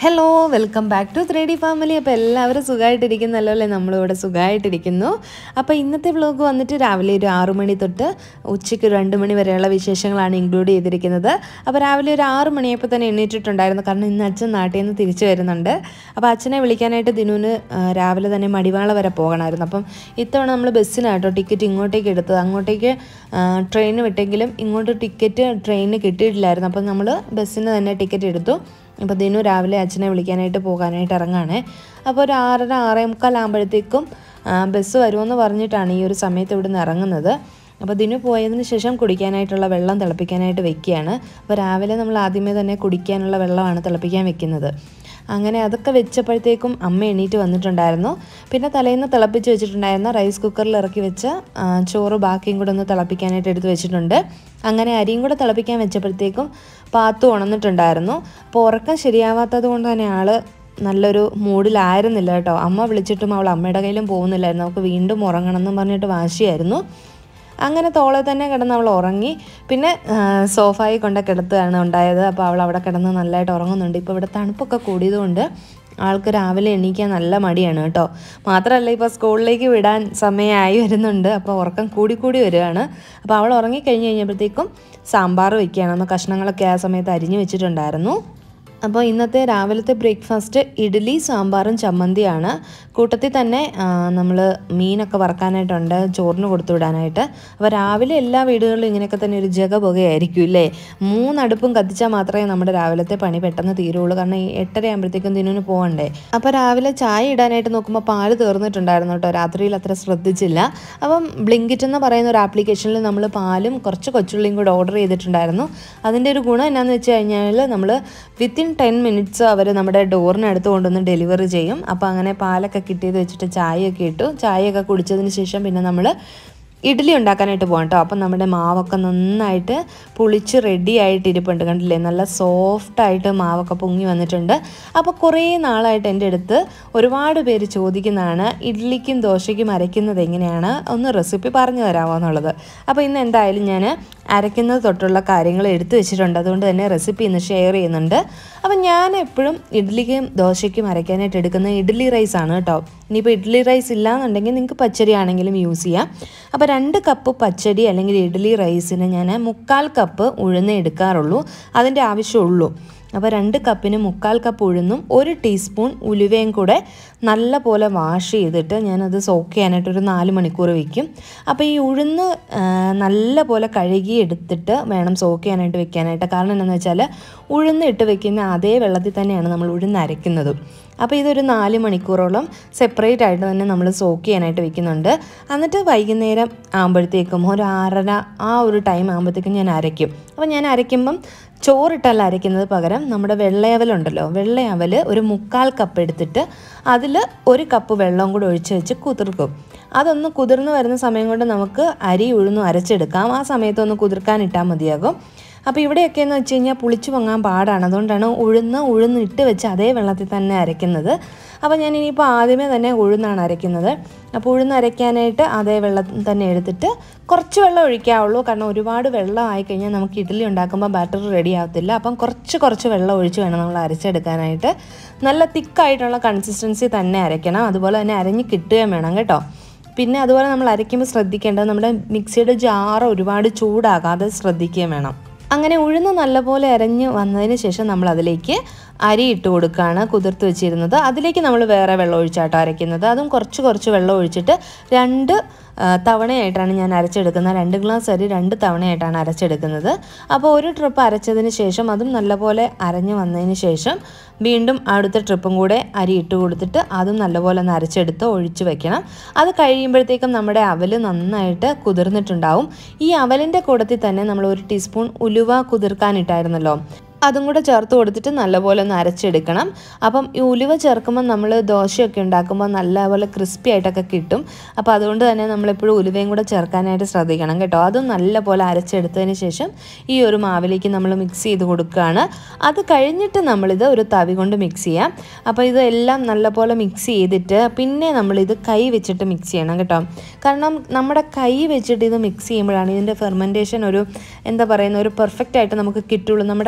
hello welcome back to three D family അപ്പോൾ എല്ലാവരും സുഖമായിട്ടിരിക്കുന്നല്ലോ അല്ലേ നമ്മളിവിടെ സുഖമായിട്ടിരിക്കുന്നു അപ്പോൾ ഇന്നത്തെ വ്ലോഗ് വന്നിട്ട് രാവിലെ ഒരു ആറു മണി തൊട്ട് ഉച്ചയ്ക്ക് രണ്ട് മണി വരെയുള്ള വിശേഷങ്ങളാണ് ഇൻക്ലൂഡ് ചെയ്തിരിക്കുന്നത് അപ്പോൾ രാവിലെ ഒരു ആറ് മണിയപ്പോൾ തന്നെ എണ്ണീറ്റിട്ടുണ്ടായിരുന്നു കാരണം ഇന്ന് അച്ഛൻ നാട്ടിൽ നിന്ന് തിരിച്ചു വരുന്നുണ്ട് അപ്പോൾ അച്ഛനെ വിളിക്കാനായിട്ട് ദിനുവിന് ആ, രാവിലെ തന്നെ മടിവാള വരെ പോകണമായിരുന്നു അപ്പം ഇത്തവണ നമ്മൾ ബസ്സിനാട്ടോ ടിക്കറ്റ് ഇങ്ങോട്ടേക്ക് എടുത്തത് അങ്ങോട്ടേക്ക് ട്രെയിൻ വിട്ടെങ്കിലും ഇങ്ങോട്ട് ടിക്കറ്റ് ട്രെയിനിന് കിട്ടിയിട്ടില്ലായിരുന്നു അപ്പം നമ്മൾ ബസ്സിന് തന്നെ ടിക്കറ്റ് എടുത്തു അപ്പോൾ ദിനു രാവിലെ അച്ഛനെ വിളിക്കാനായിട്ട് പോകാനായിട്ട് ഇറങ്ങാണേ അപ്പോൾ ഒരു ആറര ആറേ മുക്കാലാകുമ്പോഴത്തേക്കും ബസ് വരുമെന്ന് പറഞ്ഞിട്ടാണ് ഈ ഒരു സമയത്ത് ഇവിടെ നിന്ന് ഇറങ്ങുന്നത് അപ്പോൾ ദിനു പോയതിന് ശേഷം കുടിക്കാനായിട്ടുള്ള വെള്ളം തിളപ്പിക്കാനായിട്ട് വെക്കുകയാണ് അപ്പോൾ രാവിലെ നമ്മൾ ആദ്യമേ തന്നെ കുടിക്കാനുള്ള വെള്ളമാണ് തിളപ്പിക്കാൻ വെക്കുന്നത് അങ്ങനെ അതൊക്കെ വെച്ചപ്പോഴത്തേക്കും അമ്മ എണീറ്റ് വന്നിട്ടുണ്ടായിരുന്നു പിന്നെ തലേന്ന് തിളപ്പിച്ച് വെച്ചിട്ടുണ്ടായിരുന്ന റൈസ് കുക്കറിൽ ഇറക്കി വെച്ച ആ, ചോറ് ബാക്കിയും കൂടെ ഒന്ന് തിളപ്പിക്കാനായിട്ട് എടുത്ത് വെച്ചിട്ടുണ്ട് അങ്ങനെ അരിയും കൂടെ തിളപ്പിക്കാൻ വെച്ചപ്പോഴത്തേക്കും പാത്തു ഉണർന്നിട്ടുണ്ടായിരുന്നു അപ്പോൾ ഉറക്കം ശരിയാവാത്തത് കൊണ്ട് തന്നെ ആൾ നല്ലൊരു മൂഡിലായിരുന്നില്ല കേട്ടോ അമ്മ വിളിച്ചിട്ടും അവൾ അമ്മയുടെ കയ്യിലും പോകുന്നില്ലായിരുന്നു അവൾക്ക് വീണ്ടും ഉറങ്ങണം എന്ന് പറഞ്ഞിട്ട് വാശിയായിരുന്നു അങ്ങനെ തോളെ തന്നെ കിടന്ന് അവൾ ഉറങ്ങി പിന്നെ ആ, സോഫായിൽ കൊണ്ട് കിടത്തുകയാണ് ഉണ്ടായത് അപ്പോൾ അവൾ അവിടെ കിടന്ന് നല്ലതായിട്ട് ഉറങ്ങുന്നുണ്ട് ഇപ്പോൾ ഇവിടെ തണുപ്പൊക്കെ കൂടിയതുകൊണ്ട് ആൾക്ക് രാവിലെ എണീക്കാൻ നല്ല മടിയാണ് കേട്ടോ മാത്രമല്ല ഇപ്പോൾ സ്കൂളിലേക്ക് വിടാൻ സമയമായി വരുന്നുണ്ട് അപ്പോൾ ഉറക്കം കൂടി കൂടി വരികയാണ് അപ്പോൾ അവൾ ഉറങ്ങിക്കഴിഞ്ഞ് കഴിഞ്ഞപ്പോഴത്തേക്കും സാമ്പാർ വയ്ക്കുകയാണ് അന്ന് കഷ്ണങ്ങളൊക്കെ ആ സമയത്ത് അരിഞ്ഞു വെച്ചിട്ടുണ്ടായിരുന്നു അപ്പോൾ ഇന്നത്തെ രാവിലത്തെ ബ്രേക്ക്ഫാസ്റ്റ് ഇഡ്ഡലി സാമ്പാറും ചമ്മന്തിയാണ് കൂട്ടത്തിൽ തന്നെ നമ്മൾ മീനൊക്കെ വറക്കാനായിട്ടുണ്ട് ചോറിന് കൊടുത്തു വിടാനായിട്ട് അപ്പോൾ രാവിലെ എല്ലാ വീടുകളിലും ഇങ്ങനെയൊക്കെ തന്നെ ഒരു ജഗ പുകയായിരിക്കും ഇല്ലേ മൂന്നടുപ്പും കത്തിച്ചാൽ മാത്രമേ നമ്മുടെ രാവിലത്തെ പണി പെട്ടെന്ന് തീരുള്ളൂ കാരണം ഈ എട്ടര ആകുമ്പോഴത്തേക്കും ദിനുവിന് പോകണ്ടേ അപ്പോൾ രാവിലെ ചായ ഇടാനായിട്ട് നോക്കുമ്പോൾ പാല് തീർന്നിട്ടുണ്ടായിരുന്നു കേട്ടോ രാത്രിയിൽ അത്ര ശ്രദ്ധിച്ചില്ല അപ്പം ബ്ലിങ്കിറ്റ് എന്ന് പറയുന്ന ഒരു ആപ്ലിക്കേഷനിൽ നമ്മൾ പാലും കുറച്ച് കൊച്ചുള്ളിയും കൂടെ ഓർഡർ ചെയ്തിട്ടുണ്ടായിരുന്നു അതിൻ്റെ ഒരു ഗുണം എന്നാന്ന് വെച്ച് കഴിഞ്ഞാൽ നമ്മൾ വിത്തിൻ ടെൻ മിനിറ്റ്സ് അവർ നമ്മുടെ ഡോറിനടുത്ത് കൊണ്ടുവന്ന് ഡെലിവറി ചെയ്യും അപ്പോൾ അങ്ങനെ പാലൊക്കെ കിട്ടിയത് വെച്ചിട്ട് ചായയൊക്കെ ഇട്ടു ചായയൊക്കെ കുടിച്ചതിന് ശേഷം പിന്നെ നമ്മൾ ഇഡ്ഡലി ഉണ്ടാക്കാനായിട്ട് പോകാം കേട്ടോ അപ്പം നമ്മുടെ മാവൊക്കെ നന്നായിട്ട് പുളിച്ച് റെഡി ആയിട്ട് ഇരിപ്പുണ്ട് കണ്ടില്ലേ നല്ല സോഫ്റ്റായിട്ട് മാവൊക്കെ പൊങ്ങി വന്നിട്ടുണ്ട് അപ്പോൾ കുറേ നാളായിട്ട് എൻ്റെ അടുത്ത് ഒരുപാട് പേര് ചോദിക്കുന്നതാണ് ഇഡ്ഡലിക്കും ദോശയ്ക്കും അരയ്ക്കുന്നത് എങ്ങനെയാണ് ഒന്ന് റെസിപ്പി പറഞ്ഞു തരാമോ എന്നുള്ളത് അപ്പോൾ ഇന്ന് എന്തായാലും ഞാൻ അരയ്ക്കുന്നത് തൊട്ടുള്ള കാര്യങ്ങൾ എടുത്തു വെച്ചിട്ടുണ്ട് അതുകൊണ്ട് തന്നെ റെസിപ്പി ഇന്ന് ഷെയർ ചെയ്യുന്നുണ്ട് അപ്പം ഞാൻ എപ്പോഴും ഇഡ്ഡലിക്കും ദോശയ്ക്കും അരയ്ക്കാനായിട്ട് എടുക്കുന്ന ഇഡ്ഡലി റൈസ് ആണ് കേട്ടോ ഇനിയിപ്പോൾ ഇഡ്ഡലി റൈസ് ഇല്ലാന്നുണ്ടെങ്കിൽ നിങ്ങൾക്ക് പച്ചരി ആണെങ്കിലും യൂസ് ചെയ്യാം അപ്പോൾ രണ്ട് കപ്പ് പച്ചരി അല്ലെങ്കിൽ ഇഡ്ഡലി റൈസിന് ഞാൻ മുക്കാൽ കപ്പ് ഉഴുന്ന് എടുക്കാറുള്ളൂ അതിൻ്റെ ആവശ്യമുള്ളൂ അപ്പോൾ രണ്ട് കപ്പിന് മുക്കാൽ കപ്പ് ഉഴുന്നും ഒരു ടീസ്പൂൺ ഉലുവയും കൂടെ നല്ല പോലെ വാഷ് ചെയ്തിട്ട് ഞാനത് സോക്ക് ചെയ്യാനായിട്ട് ഒരു നാല് മണിക്കൂർ വയ്ക്കും അപ്പോൾ ഈ ഉഴുന്ന് ആ, നല്ല പോലെ കഴുകി എടുത്തിട്ട് വേണം സോക്ക് ചെയ്യാനായിട്ട് വെക്കാനായിട്ട് കാരണം എന്താണെന്ന് വെച്ചാൽ ഉഴുന്ന് ഇട്ട് വെക്കുന്ന അതേ വെള്ളത്തിൽ തന്നെയാണ് നമ്മൾ ഉഴുന്ന് അരയ്ക്കുന്നത് അപ്പോൾ ഇതൊരു നാല് മണിക്കൂറോളം സെപ്പറേറ്റ് ആയിട്ട് തന്നെ നമ്മൾ സോക്ക് ചെയ്യാനായിട്ട് വെക്കുന്നുണ്ട് എന്നിട്ട് വൈകുന്നേരം ആകുമ്പോഴത്തേക്കും ഒരു ആറര ആ ഒരു ടൈം ആകുമ്പോഴത്തേക്കും ഞാൻ അരയ്ക്കും അപ്പോൾ ഞാൻ അരയ്ക്കുമ്പം ചോറിട്ടല്ല അരയ്ക്കുന്നത് പകരം നമ്മുടെ വെള്ളയവലുണ്ടല്ലോ വെള്ളയവൽ ഒരു മുക്കാൽ കപ്പ് എടുത്തിട്ട് അതിൽ ഒരു കപ്പ് വെള്ളം കൂടെ ഒഴിച്ച് വെച്ച് കുതിർക്കും അതൊന്ന് കുതിർന്ന് വരുന്ന സമയം കൊണ്ട് നമുക്ക് അരി ഉഴുന്നും അരച്ചെടുക്കാം ആ സമയത്ത് ഒന്ന് കുതിർക്കാൻ ഇട്ടാൽ മതിയാകും അപ്പോൾ ഇവിടെയൊക്കെ എന്ന് വെച്ച് കഴിഞ്ഞാൽ പുളിച്ചു പൊങ്ങാൻ പാടാണ് അതുകൊണ്ടാണ് ഉഴുന്ന് ഉഴുന്ന് ഇട്ട് വെച്ച് അതേ വെള്ളത്തിൽ തന്നെ അരയ്ക്കുന്നത് അപ്പോൾ ഞാൻ ഇനിയിപ്പോൾ ആദ്യമേ തന്നെ ഉഴുന്നാണ് അരയ്ക്കുന്നത് അപ്പോൾ ഉഴുന്ന് അരയ്ക്കാനായിട്ട് അതേ വെള്ളം തന്നെ എടുത്തിട്ട് കുറച്ച് വെള്ളം ഒഴിക്കാവുള്ളൂ കാരണം ഒരുപാട് വെള്ളം ആയിക്കഴിഞ്ഞാൽ നമുക്ക് ഇഡ്ഡലി ഉണ്ടാക്കുമ്പോൾ ബാറ്റർ റെഡി ആവത്തില്ല അപ്പം കുറച്ച് കുറച്ച് വെള്ളം ഒഴിച്ച് വേണം നമ്മൾ അരച്ചെടുക്കാനായിട്ട് നല്ല തിക്കായിട്ടുള്ള കൺസിസ്റ്റൻസി തന്നെ അരയ്ക്കണം അതുപോലെ തന്നെ അരഞ്ഞ് കിട്ടുകയും വേണം കേട്ടോ പിന്നെ അതുപോലെ നമ്മൾ അരയ്ക്കുമ്പോൾ ശ്രദ്ധിക്കേണ്ടത് നമ്മുടെ മിക്സിയുടെ ജാറ് ഒരുപാട് ചൂടാകാതെ ശ്രദ്ധിക്കുകയും വേണം അങ്ങനെ ഉഴുന്ന് നല്ലപോലെ അരഞ്ഞ് വന്നതിന് ശേഷം നമ്മൾ അതിലേക്ക് അരി ഇട്ട് കൊടുക്കുകയാണ് കുതിർത്ത് വെച്ചിരുന്നത് അതിലേക്ക് നമ്മൾ വേറെ വെള്ളം ഒഴിച്ചാട്ടോ അരയ്ക്കുന്നത് അതും കുറച്ച് കുറച്ച് വെള്ളം ഒഴിച്ചിട്ട് രണ്ട് ആ, തവണയായിട്ടാണ് ഞാൻ അരച്ചെടുക്കുന്നത് രണ്ട് ഗ്ലാസ് അരി രണ്ട് തവണയായിട്ടാണ് അരച്ചെടുക്കുന്നത് അപ്പോൾ ഒരു ട്രിപ്പ് അരച്ചതിന് ശേഷം അതും നല്ലപോലെ അരഞ്ഞ് വന്നതിന് ശേഷം വീണ്ടും അടുത്ത ട്രിപ്പും കൂടെ അരി ഇട്ട് കൊടുത്തിട്ട് അതും നല്ലപോലെ ഒന്ന് അരച്ചെടുത്ത് ഒഴിച്ച് വെക്കണം അത് കഴിയുമ്പോഴത്തേക്കും നമ്മുടെ അവൽ നന്നായിട്ട് കുതിർന്നിട്ടുണ്ടാവും ഈ അവലിൻ്റെ കൂടത്തിൽ തന്നെ നമ്മൾ ഒരു ടീസ്പൂൺ ഉലുവ കുതിർക്കാനിട്ടായിരുന്നല്ലോ അതും കൂടെ ചേർത്ത് കൊടുത്തിട്ട് നല്ലപോലെ ഒന്ന് അരച്ചെടുക്കണം അപ്പം ഈ ഉലുവ ചേർക്കുമ്പോൾ നമ്മൾ ദോശയൊക്കെ ഉണ്ടാക്കുമ്പോൾ നല്ലപോലെ ക്രിസ്പി ആയിട്ടൊക്കെ കിട്ടും അപ്പോൾ അതുകൊണ്ട് തന്നെ നമ്മളെപ്പോഴും ഉലുവയും കൂടെ ചേർക്കാനായിട്ട് ശ്രദ്ധിക്കണം കേട്ടോ അതും നല്ലപോലെ അരച്ചെടുത്തതിന് ശേഷം ഈ ഒരു മാവിലേക്ക് നമ്മൾ മിക്സ് ചെയ്ത് കൊടുക്കുകയാണ് അത് കഴിഞ്ഞിട്ട് നമ്മളിത് ഒരു തവി കൊണ്ട് മിക്സ് ചെയ്യാം അപ്പോൾ ഇതെല്ലാം നല്ലപോലെ മിക്സ് ചെയ്തിട്ട് പിന്നെ നമ്മളിത് കൈ വെച്ചിട്ട് മിക്സ് ചെയ്യണം കേട്ടോ കാരണം നമ്മുടെ കൈ വെച്ചിട്ട് ഇത് മിക്സ് ചെയ്യുമ്പോഴാണ് ഇതിൻ്റെ ഫെർമെൻറ്റേഷൻ ഒരു എന്താ പറയുന്ന ഒരു പെർഫെക്റ്റ് ആയിട്ട് നമുക്ക് കിട്ടുള്ളൂ നമ്മുടെ കൈയുടെ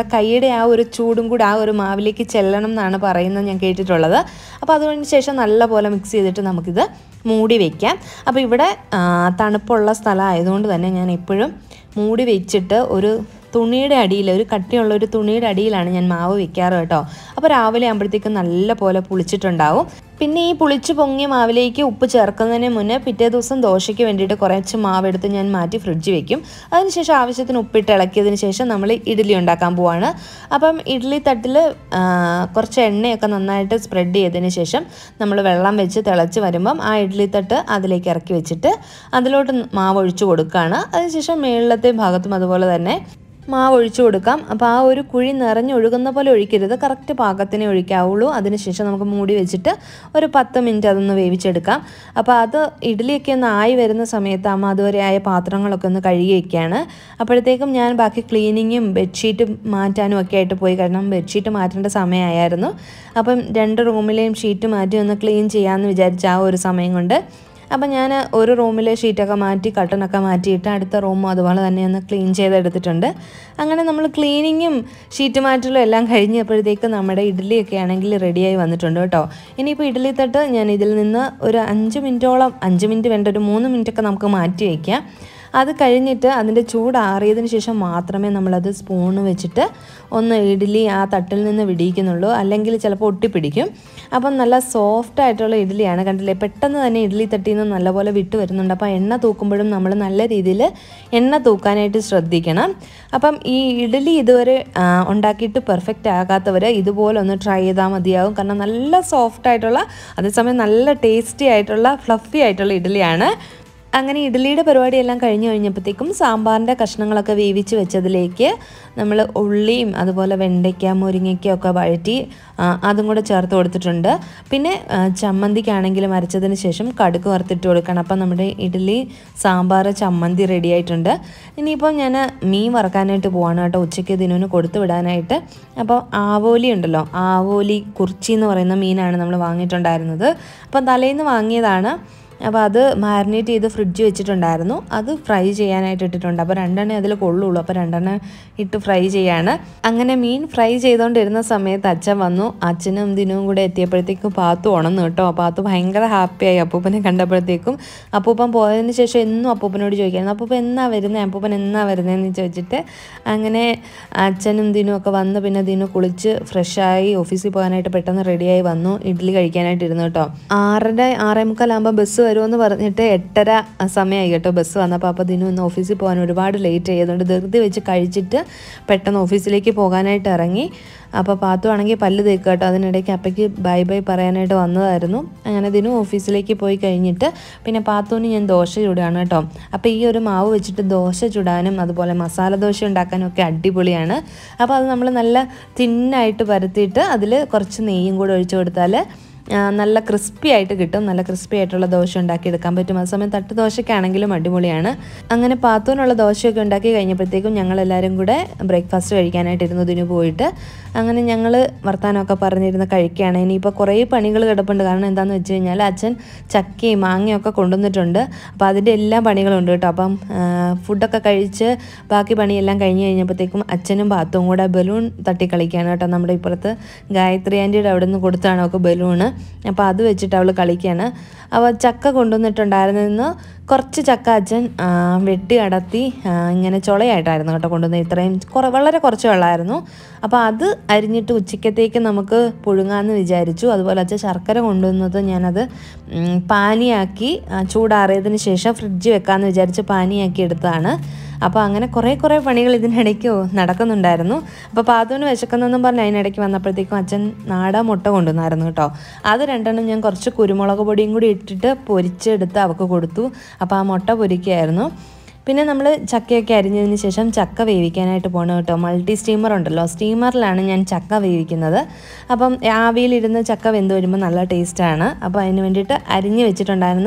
ഇഡ്ഡലിയുടെ ആ ഒരു ചൂടും കൂടി ആ ഒരു മാവിലേക്ക് ചെല്ലണം എന്നാണ് പറയുന്നത് ഞാൻ കേട്ടിട്ടുള്ളത് അപ്പോൾ അതിന് ശേഷം നല്ലപോലെ മിക്സ് ചെയ്തിട്ട് നമുക്കിത് മൂടി വയ്ക്കാം അപ്പോൾ ഇവിടെ ആ, തണുപ്പുള്ള സ്ഥലം ആയതുകൊണ്ട് തന്നെ ഞാൻ എപ്പോഴും മൂടി വെച്ചിട്ട് ഒരു തുണിയുടെ അടിയിൽ ഒരു കട്ടിയുള്ള ഒരു തുണിയുടെ അടിയിലാണ് ഞാൻ മാവ് വെക്കാറ് കേട്ടോ അപ്പോൾ രാവിലെ ആകുമ്പോഴത്തേക്കും നല്ല പോലെ പുളിച്ചിട്ടുണ്ടാവും പിന്നെ ഈ പുളിച്ച് പൊങ്ങിയ മാവിലേക്ക് ഉപ്പ് ചേർക്കുന്നതിന് മുന്നേ പിറ്റേ ദിവസം ദോശയ്ക്ക് വേണ്ടിയിട്ട് കുറച്ച് മാവെടുത്ത് ഞാൻ മാറ്റി ഫ്രിഡ്ജിൽ വെക്കും അതിനുശേഷം ആവശ്യത്തിന് ഉപ്പിട്ട് ഇളക്കിയതിന് ശേഷം നമ്മൾ ഇഡ്ഡലി ഉണ്ടാക്കാൻ പോവാണ് അപ്പം ഇഡ്ഡലി തട്ടിൽ കുറച്ച് എണ്ണയൊക്കെ നന്നായിട്ട് സ്പ്രെഡ് ചെയ്തതിന് ശേഷം നമ്മൾ വെള്ളം വെച്ച് തിളച്ച് വരുമ്പം ആ ഇഡ്ഡലി തട്ട് അതിലേക്ക് ഇറക്കി വെച്ചിട്ട് അതിലോട്ട് മാവ് ഒഴിച്ചു കൊടുക്കുകയാണ് അതിനുശേഷം മേളിലത്തെ ഭാഗത്തും അതുപോലെ തന്നെ മാവ് ഒഴിച്ചു കൊടുക്കാം അപ്പോൾ ആ ഒരു കുഴി നിറഞ്ഞൊഴുകുന്ന പോലെ ഒഴിക്കരുത് കറക്റ്റ് പാകത്തിനെ ഒഴിക്കാവുള്ളൂ അതിനുശേഷം നമുക്ക് മൂടി വെച്ചിട്ട് ഒരു പത്ത് മിനിറ്റ് അതൊന്ന് വേവിച്ചെടുക്കാം അപ്പോൾ അത് ഇഡ്ഡലിയൊക്കെ ഒന്ന് ആയി വരുന്ന സമയത്ത് അമ്മ അതുവരെ ആയ പാത്രങ്ങളൊക്കെ ഒന്ന് കഴുകി വയ്ക്കുകയാണ് അപ്പോഴത്തേക്കും ഞാൻ ബാക്കി ക്ലീനിങ്ങും ബെഡ്ഷീറ്റ് മാറ്റാനും ഒക്കെ ആയിട്ട് പോയി കാരണം ബെഡ്ഷീറ്റ് മാറ്റേണ്ട സമയമായിരുന്നു അപ്പം രണ്ട് റൂമിലെയും ഷീറ്റ് മാറ്റി ഒന്ന് ക്ലീൻ ചെയ്യാമെന്ന് വിചാരിച്ച ആ ഒരു സമയം കൊണ്ട് അപ്പം ഞാൻ ഒരു റൂമിലെ ഷീറ്റൊക്കെ മാറ്റി കട്ടനൊക്കെ മാറ്റിയിട്ട് അടുത്ത റൂമും അതുപോലെ തന്നെ ഒന്ന് ക്ലീൻ ചെയ്തെടുത്തിട്ടുണ്ട് അങ്ങനെ നമ്മൾ ക്ലീനിങ്ങും ഷീറ്റ് മാറ്റലും എല്ലാം കഴിഞ്ഞപ്പോഴത്തേക്ക് നമ്മുടെ ഇഡ്ഡലിയൊക്കെ ആണെങ്കിൽ റെഡിയായി വന്നിട്ടുണ്ട് കേട്ടോ ഇനിയിപ്പോൾ ഇഡ്ഡലി തട്ട് ഞാൻ ഇതിൽ നിന്ന് ഒരു അഞ്ച് മിനിറ്റോളം അഞ്ച് മിനിറ്റ് വേണ്ട ഒരു മൂന്ന് മിനിറ്റൊക്കെ നമുക്ക് മാറ്റി വയ്ക്കാം അത് കഴിഞ്ഞിട്ട് അതിൻ്റെ ചൂടാറിയതിന് ശേഷം മാത്രമേ നമ്മളത് സ്പൂണ് വെച്ചിട്ട് ഒന്ന് ഇഡ്ഡലി ആ തട്ടിൽ നിന്ന് വിടിയിക്കുന്നുള്ളൂ അല്ലെങ്കിൽ ചിലപ്പോൾ ഒട്ടിപ്പിടിക്കും അപ്പം നല്ല സോഫ്റ്റ് ആയിട്ടുള്ള ഇഡ്ഡലിയാണ് കണ്ടില്ലേ പെട്ടെന്ന് തന്നെ ഇഡ്ഡലി തട്ടിൽ നിന്ന് നല്ലപോലെ വിട്ട് വരുന്നുണ്ട് അപ്പോൾ എണ്ണ തൂക്കുമ്പോഴും നമ്മൾ നല്ല രീതിയിൽ എണ്ണ തൂക്കാനായിട്ട് ശ്രദ്ധിക്കണം അപ്പം ഈ ഇഡ്ഡലി ഇതുവരെ ആ, ഉണ്ടാക്കിയിട്ട് പെർഫെക്റ്റ് ആകാത്തവർ ഇതുപോലെ ഒന്ന് ട്രൈ ചെയ്താൽ മതിയാകും കാരണം നല്ല സോഫ്റ്റ് ആയിട്ടുള്ള അതേസമയം നല്ല ടേസ്റ്റി ആയിട്ടുള്ള ഫ്ലഫി ആയിട്ടുള്ള ഇഡ്ഡലിയാണ് അങ്ങനെ ഇഡ്ഡലിയുടെ പരിപാടിയെല്ലാം കഴിഞ്ഞ് കഴിഞ്ഞപ്പോഴത്തേക്കും സാമ്പാറിൻ്റെ കഷ്ണങ്ങളൊക്കെ വേവിച്ച് വെച്ചതിലേക്ക് നമ്മൾ ഉള്ളിയും അതുപോലെ വെണ്ടയ്ക്ക മുരിങ്ങയ്ക്ക ഒക്കെ വഴറ്റി ആ, അതും കൂടെ ചേർത്ത് കൊടുത്തിട്ടുണ്ട് പിന്നെ ആ, ചമ്മന്തിക്കാണെങ്കിലും അരച്ചതിന് ശേഷം കടുക് വറുത്തിട്ട് കൊടുക്കണം അപ്പം നമ്മുടെ ഇഡ്ഡലി സാമ്പാർ ചമ്മന്തി റെഡി ആയിട്ടുണ്ട് ഇനിയിപ്പം ഞാൻ മീൻ വറക്കാനായിട്ട് പോവാണ് കേട്ടോ ഉച്ചയ്ക്ക് ദിനുവിന് കൊടുത്തു വിടാനായിട്ട് അപ്പോൾ ആവോലി ഉണ്ടല്ലോ ആവോലി കുർച്ചി എന്ന് പറയുന്ന മീനാണ് നമ്മൾ വാങ്ങിയിട്ടുണ്ടായിരുന്നത് അപ്പം തലേന്ന് വാങ്ങിയതാണ് അപ്പോൾ അത് മാരിനേറ്റ് ചെയ്ത് ഫ്രിഡ്ജ് വെച്ചിട്ടുണ്ടായിരുന്നു അത് ഫ്രൈ ചെയ്യാനായിട്ട് ഇട്ടിട്ടുണ്ട് അപ്പോൾ രണ്ടെണ്ണേ അതിൽ കൊള്ളുള്ളൂ അപ്പോൾ രണ്ടെണ്ണം ഇട്ട് ഫ്രൈ ചെയ്യാണ് അങ്ങനെ മീൻ ഫ്രൈ ചെയ്തുകൊണ്ടിരുന്ന സമയത്ത് അച്ഛൻ വന്നു അച്ഛനും ദിനവും കൂടെ എത്തിയപ്പോഴത്തേക്കും പാത്തു ഉണന്നു കേട്ടോ പാത്തു ഭയങ്കര ഹാപ്പിയായി അപ്പൂപ്പനെ കണ്ടപ്പോഴത്തേക്കും അപ്പൂപ്പൻ പോയതിന് ശേഷം എന്നും അപ്പൂപ്പനോട് ചോദിക്കായിരുന്നു അപ്പൂപ്പൻ എന്നാ വരുന്നത് അപ്പൂപ്പൻ എന്നാ വരുന്നതെന്ന് ചോദിച്ചിട്ട് അങ്ങനെ അച്ഛനും ദിനും ഒക്കെ വന്ന് പിന്നെ ദിനു കുളിച്ച് ഫ്രഷായി ഓഫീസിൽ പോകാനായിട്ട് പെട്ടെന്ന് റെഡിയായി വന്നു ഇഡ്ഡലി കഴിക്കാനായിട്ട് ഇരുന്നു കേട്ടോ ആറര ആറേ മുക്കാലാകുമ്പോൾ ബസ് വരുമെന്ന് പറഞ്ഞിട്ട് എട്ടര സമയമായി കേട്ടോ ബസ് വന്നപ്പോൾ അപ്പോൾ ദിനു ഇന്ന് ഓഫീസിൽ പോകാൻ ഒരുപാട് ലേറ്റ് ആയതുകൊണ്ട് ധൃതി വെച്ച് കഴിച്ചിട്ട് പെട്ടെന്ന് ഓഫീസിലേക്ക് പോകാനായിട്ട് ഇറങ്ങി അപ്പോൾ പാത്തു ആണെങ്കിൽ പല്ല് തേക്കുക കേട്ടോ അതിനിടയ്ക്ക് അപ്പയ്ക്ക് ബൈ ബൈ പറയാനായിട്ട് വന്നതായിരുന്നു അങ്ങനെ ദിനു ഓഫീസിലേക്ക് പോയി കഴിഞ്ഞിട്ട് പിന്നെ പാത്തുവിന് ഞാൻ ദോശ ചുടുകയാണ് കേട്ടോ അപ്പോൾ ഈ ഒരു മാവ് വെച്ചിട്ട് ദോശ ചുടാനും അതുപോലെ മസാല ദോശ ഉണ്ടാക്കാനും ഒക്കെ അടിപൊളിയാണ് അപ്പോൾ അത് നമ്മൾ നല്ല തിന്നായിട്ട് പരത്തിയിട്ട് അതിൽ കുറച്ച് നെയ്യും കൂടെ ഒഴിച്ചു കൊടുത്താൽ ആ, നല്ല ക്രിസ്പി ആയിട്ട് കിട്ടും നല്ല ക്രിസ്പി ആയിട്ടുള്ള ദോശ ഉണ്ടാക്കിയെടുക്കാൻ പറ്റും അതേസമയം തട്ട് ദോശയ്ക്കാണെങ്കിലും അടിപൊളിയാണ് അങ്ങനെ പാത്തൂനുള്ള ദോശയൊക്കെ ഉണ്ടാക്കി കഴിഞ്ഞപ്പോഴത്തേക്കും ഞങ്ങൾ എല്ലാവരും കൂടെ ബ്രേക്ക്ഫാസ്റ്റ് കഴിക്കാനായിട്ട് ഇരുന്നു ഇതിന് പോയിട്ട് അങ്ങനെ ഞങ്ങൾ വർത്താനമൊക്കെ പറഞ്ഞിരുന്ന് കഴിക്കുകയാണ് ഇനിയിപ്പോൾ കുറേ പണികൾ കിടപ്പുണ്ട് കാരണം എന്താണെന്ന് വെച്ച് കഴിഞ്ഞാൽ അച്ഛൻ ചക്കയും മാങ്ങയും ഒക്കെ കൊണ്ടുവന്നിട്ടുണ്ട് അപ്പോൾ അതിൻ്റെ എല്ലാ പണികളും ഉണ്ട് കേട്ടോ അപ്പം ആ, ഫുഡൊക്കെ കഴിച്ച് ബാക്കി പണിയെല്ലാം കഴിഞ്ഞ് കഴിഞ്ഞപ്പോഴത്തേക്കും അച്ഛനും പാത്തും കൂടെ ബലൂൺ തട്ടി കളിക്കുകയാണ് കേട്ടോ നമ്മുടെ ഇപ്പുറത്ത് ഗായത്രി ആൻറ്റിയുടെ അവിടെ നിന്ന് കൊടുത്താണ് അവൾക്ക് ബലൂണ് അപ്പോൾ അത് വെച്ചിട്ട് അവൾ കളിക്കുകയാണ് അപ്പോൾ ചക്ക കൊണ്ടുവന്നിട്ടുണ്ടായിരുന്നെന്ന് കുറച്ച് ചക്ക അച്ഛൻ ആ, വെട്ടി അടത്തി ആ, ഇങ്ങനെ ചുളയായിട്ടായിരുന്നു കേട്ടോ കൊണ്ടുവന്നത് ഇത്രയും കുറ വളരെ കുറച്ച് വെള്ളമായിരുന്നു അപ്പോൾ അത് അരിഞ്ഞിട്ട് ഉച്ചക്കത്തേക്ക് നമുക്ക് പുഴുങ്ങാമെന്ന് വിചാരിച്ചു അതുപോലെ അച്ഛൻ ശർക്കര കൊണ്ടുവന്നത് ഞാനത് ഉം, പാനിയാക്കി ആ, ചൂടാറിയതിന് ശേഷം ഫ്രിഡ്ജ് വെക്കാമെന്ന് വിചാരിച്ച് പാനിയാക്കി എടുത്തതാണ് അപ്പോൾ അങ്ങനെ കുറേ കുറേ പണികൾ ഇതിനിടയ്ക്ക് നടക്കുന്നുണ്ടായിരുന്നു അപ്പോൾ പാത്തുവിന് വിശക്കുന്നെന്നും പറഞ്ഞ് അതിനിടയ്ക്ക് വന്നപ്പോഴത്തേക്കും അച്ഛൻ നാടൻ മുട്ട കൊണ്ടുവന്നായിരുന്നു കേട്ടോ അത് രണ്ടെണ്ണം ഞാൻ കുറച്ച് കുരുമുളക് പൊടിയും കൂടി ഇട്ടിട്ട് പൊരിച്ചെടുത്ത് അവൾക്ക് കൊടുത്തു അപ്പോൾ ആ മുട്ട പൊരിക്കുകയായിരുന്നു പിന്നെ നമ്മൾ ചക്കയൊക്കെ അരിഞ്ഞതിന് ശേഷം ചക്ക വേവിക്കാനായിട്ട് പോകണം കേട്ടോ മൾട്ടി സ്റ്റീമർ ഉണ്ടല്ലോ സ്റ്റീമറിലാണ് ഞാൻ ചക്ക വേവിക്കുന്നത് അപ്പം ആവിയിലിരുന്ന് ചക്ക വെന്ത് വരുമ്പോൾ നല്ല ടേസ്റ്റാണ് അപ്പോൾ അതിന് വേണ്ടിയിട്ട് അരിഞ്ഞ് വെച്ചിട്ടുണ്ടായിരുന്ന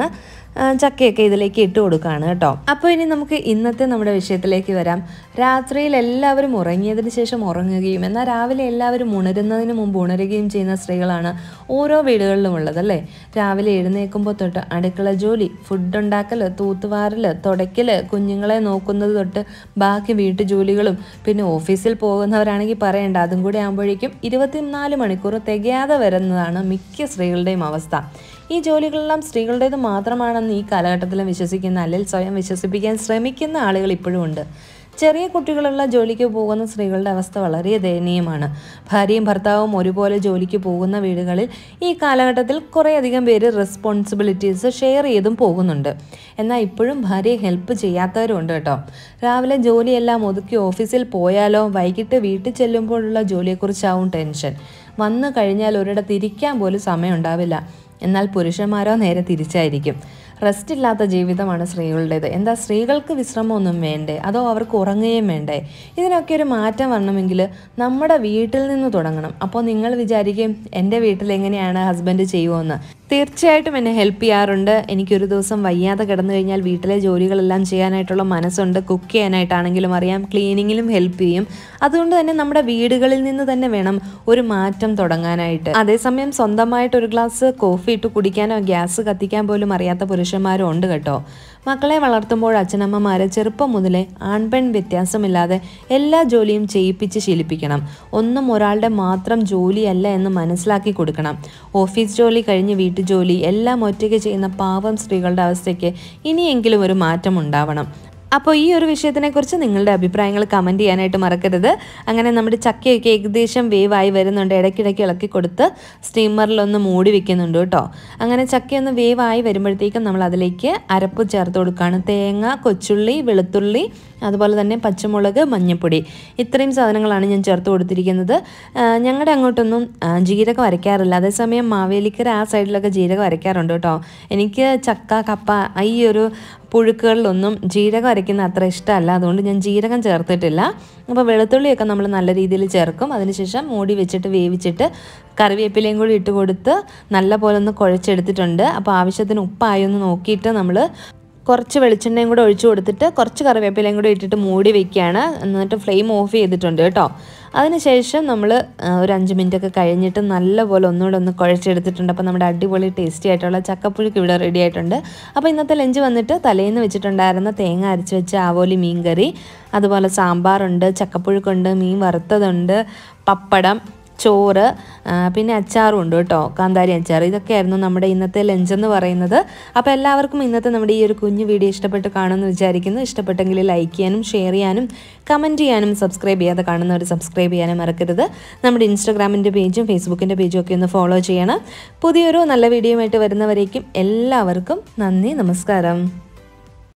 ആ, ചക്കയൊക്കെ ഇതിലേക്ക് ഇട്ട് കൊടുക്കുകയാണ് കേട്ടോ അപ്പോൾ ഇനി നമുക്ക് ഇന്നത്തെ നമ്മുടെ വിഷയത്തിലേക്ക് വരാം രാത്രിയിൽ എല്ലാവരും ഉറങ്ങിയതിന് ശേഷം ഉറങ്ങുകയും എന്നാൽ രാവിലെ എല്ലാവരും ഉണരുന്നതിന് മുമ്പ് ഉണരുകയും ചെയ്യുന്ന സ്ത്രീകളാണ് ഓരോ വീടുകളിലും ഉള്ളത് അല്ലേ രാവിലെ എഴുന്നേൽക്കുമ്പോൾ തൊട്ട് അടുക്കള ജോലി ഫുഡ് ഉണ്ടാക്കൽ തൂത്തുവാരൽ തുടയ്ക്കൽ കുഞ്ഞുങ്ങളെ നോക്കുന്നത് തൊട്ട് ബാക്കി വീട്ടു ജോലികളും പിന്നെ ഓഫീസിൽ പോകുന്നവരാണെങ്കിൽ പറയണ്ട അതും കൂടി ആകുമ്പോഴേക്കും ഇരുപത്തിനാല് മണിക്കൂർ തികയാതെ വരുന്നതാണ് മിക്ക സ്ത്രീകളുടെയും അവസ്ഥ ഈ ജോലികളെല്ലാം സ്ത്രീകളുടേത് മാത്രമാണെന്ന് ഈ കാലഘട്ടത്തിലും വിശ്വസിക്കുന്ന അല്ലെങ്കിൽ സ്വയം വിശ്വസിപ്പിക്കാൻ ശ്രമിക്കുന്ന ആളുകൾ ഇപ്പോഴും ഉണ്ട് ചെറിയ കുട്ടികളുള്ള ജോലിക്ക് പോകുന്ന സ്ത്രീകളുടെ അവസ്ഥ വളരെ ദയനീയമാണ് ഭാര്യയും ഭർത്താവും ഒരുപോലെ ജോലിക്ക് പോകുന്ന വീടുകളിൽ ഈ കാലഘട്ടത്തിൽ കുറേയധികം പേര് റെസ്പോൺസിബിലിറ്റീസ് ഷെയർ ചെയ്തും പോകുന്നുണ്ട് എന്നാൽ ഇപ്പോഴും ഭാര്യയെ ഹെൽപ്പ് ചെയ്യാത്തവരുണ്ട് കേട്ടോ രാവിലെ ജോലിയെല്ലാം ഒതുക്കി ഓഫീസിൽ പോയാലോ വൈകിട്ട് വീട്ടിൽ ചെല്ലുമ്പോഴുള്ള ജോലിയെക്കുറിച്ചാവും ടെൻഷൻ വന്നു കഴിഞ്ഞാൽ ഒരിടത്ത് ഇരിക്കാൻ പോലും സമയം ഉണ്ടാവില്ല എന്നാൽ പുരുഷന്മാരോ നേരെ തിരിച്ചായിരിക്കും റെസ്റ്റ് ഇല്ലാത്ത ജീവിതമാണ് സ്ത്രീകളുടേത് എന്താ സ്ത്രീകൾക്ക് വിശ്രമമൊന്നും വേണ്ടേ അതോ അവർക്ക് ഉറങ്ങുകയും വേണ്ടേ ഇതിനൊക്കെ ഒരു മാറ്റം വരണമെങ്കിൽ നമ്മുടെ വീട്ടിൽ നിന്ന് തുടങ്ങണം അപ്പോൾ നിങ്ങൾ വിചാരിക്കും എൻ്റെ വീട്ടിൽ എങ്ങനെയാണ് ഹസ്ബൻഡ് ചെയ്യുമോയെന്ന് തീർച്ചയായിട്ടും എന്നെ ഹെൽപ്പ് ചെയ്യാറുണ്ട് എനിക്കൊരു ദിവസം വയ്യാതെ കിടന്നു കഴിഞ്ഞാൽ വീട്ടിലെ ജോലികളെല്ലാം ചെയ്യാനായിട്ടുള്ള മനസ്സുണ്ട് കുക്ക് ചെയ്യാനായിട്ടാണെങ്കിലും അറിയാം ക്ലീനിങ്ങിലും ഹെൽപ്പ് ചെയ്യും അതുകൊണ്ട് തന്നെ നമ്മുടെ വീടുകളിൽ നിന്ന് തന്നെ വേണം ഒരു മാറ്റം തുടങ്ങാനായിട്ട് അതേസമയം സ്വന്തമായിട്ട് ഒരു ഗ്ലാസ് കോഫി ഇട്ട് കുടിക്കാനോ ഗ്യാസ് കത്തിക്കാൻ പോലും അറിയാത്ത പുരുഷന്മാരും ഉണ്ട് കേട്ടോ മക്കളെ വളർത്തുമ്പോൾ അച്ഛനമ്മമാരെ ചെറുപ്പം മുതലേ ആൺപെൺ വ്യത്യാസമില്ലാതെ എല്ലാ ജോലിയും ചെയ്യിപ്പിച്ച് ശീലിപ്പിക്കണം ഒന്നും ഒരാളുടെ മാത്രം ജോലിയല്ല എന്ന് മനസ്സിലാക്കി കൊടുക്കണം ഓഫീസ് ജോലി കഴിഞ്ഞ് വീട്ടുജോലി എല്ലാം ഒറ്റയ്ക്ക് ചെയ്യുന്ന പാവം സ്ത്രീകളുടെ അവസ്ഥയ്ക്ക് ഇനിയെങ്കിലും ഒരു മാറ്റം ഉണ്ടാവണം അപ്പോൾ ഈ ഒരു വിഷയത്തിനെക്കുറിച്ച് നിങ്ങളുടെ അഭിപ്രായങ്ങൾ കമൻറ്റ് ചെയ്യാനായിട്ട് മറക്കരുത് അങ്ങനെ നമ്മുടെ ചക്കയൊക്കെ ഏകദേശം വേവായി വരുന്നുണ്ട് ഇടയ്ക്കിടയ്ക്ക് ഇളക്കി കൊടുത്ത് സ്റ്റീമറിലൊന്ന് മൂടി വെക്കുന്നുണ്ട് കേട്ടോ അങ്ങനെ ചക്കയൊന്ന് വേവായി വരുമ്പോഴത്തേക്കും നമ്മൾ അതിലേക്ക് അരപ്പ് ചേർത്ത് കൊടുക്കുകയാണ് തേങ്ങ കൊച്ചുള്ളി വെളുത്തുള്ളി അതുപോലെ തന്നെ പച്ചമുളക് മഞ്ഞൾപ്പൊടി ഇത്രയും സാധനങ്ങളാണ് ഞാൻ ചേർത്ത് കൊടുത്തിരിക്കുന്നത് ആ, ഞങ്ങളുടെ അങ്ങോട്ടൊന്നും ആ, ജീരകം അരയ്ക്കാറില്ല അതേസമയം മാവേലിക്കര ആ സൈഡിലൊക്കെ ജീരകം അരയ്ക്കാറുണ്ട് കേട്ടോ എനിക്ക് ചക്ക കപ്പ ഈ ഒരു പുഴുക്കുകളിലൊന്നും ജീരകം അരയ്ക്കുന്ന അത്ര ഇഷ്ടമല്ല അതുകൊണ്ട് ഞാൻ ജീരകം ചേർത്തിട്ടില്ല അപ്പോൾ വെളുത്തുള്ളിയൊക്കെ നമ്മൾ നല്ല രീതിയിൽ ചേർക്കും അതിനുശേഷം മൂടി വെച്ചിട്ട് വേവിച്ചിട്ട് കറിവേപ്പിലയും കൂടി ഇട്ട് കൊടുത്ത് നല്ല പോലെ ഒന്ന് കുഴച്ചെടുത്തിട്ടുണ്ട് അപ്പോൾ ആവശ്യത്തിന് ഉപ്പായി ഒന്ന് നോക്കിയിട്ട് നമ്മൾ കുറച്ച് വെളിച്ചെണ്ണയും കൂടെ ഒഴിച്ചു കൊടുത്തിട്ട് കുറച്ച് കറിവേപ്പിലയും കൂടെ ഇട്ടിട്ട് മൂടി വെക്കുകയാണ് എന്നിട്ട് ഫ്ലെയിം ഓഫ് ചെയ്തിട്ടുണ്ട് കേട്ടോ അതിനുശേഷം നമ്മൾ ഒരു അഞ്ച് മിനിറ്റ് ഒക്കെ കഴിഞ്ഞിട്ട് നല്ലപോലെ ഒന്നുകൂടെ ഒന്ന് കുഴച്ചെടുത്തിട്ടുണ്ട് അപ്പോൾ നമ്മുടെ അടിപൊളി ടേസ്റ്റി ആയിട്ടുള്ള ചക്കപ്പുഴുക്ക് ഇവിടെ റെഡി ആയിട്ടുണ്ട് അപ്പോൾ ഇന്നത്തെ ലഞ്ച് വന്നിട്ട് തലേന്ന് വെച്ചിട്ടുണ്ടായിരുന്ന തേങ്ങ അരച്ച് വെച്ച ആവോലി മീൻ കറി അതുപോലെ സാമ്പാറുണ്ട് ചക്കപ്പുഴുക്കുണ്ട് മീൻ വറുത്തതുണ്ട് പപ്പടം ചോറ് ആ, പിന്നെ അച്ചാറും ഉണ്ട് കേട്ടോ കാന്താരി അച്ചാർ ഇതൊക്കെയായിരുന്നു നമ്മുടെ ഇന്നത്തെ ലഞ്ച് എന്ന് പറയുന്നത് അപ്പോൾ എല്ലാവർക്കും ഇന്നത്തെ നമ്മുടെ ഈ ഒരു കുഞ്ഞു വീഡിയോ ഇഷ്ടപ്പെട്ട് കാണുമെന്ന് വിചാരിക്കുന്നു ഇഷ്ടപ്പെട്ടെങ്കിൽ ലൈക്ക് ചെയ്യാനും ഷെയർ ചെയ്യാനും കമൻറ്റ് ചെയ്യാനും സബ്സ്ക്രൈബ് ചെയ്യാതെ കാണുന്നവർ സബ്സ്ക്രൈബ് ചെയ്യാനും മറക്കരുത് നമ്മുടെ ഇൻസ്റ്റാഗ്രാമിൻ്റെ പേജും ഫേസ്ബുക്കിൻ്റെ പേജും ഒക്കെ ഒന്ന് ഫോളോ ചെയ്യണം പുതിയൊരു നല്ല വീഡിയോയുമായിട്ട് വരുന്നവരേക്കും എല്ലാവർക്കും നന്ദി നമസ്കാരം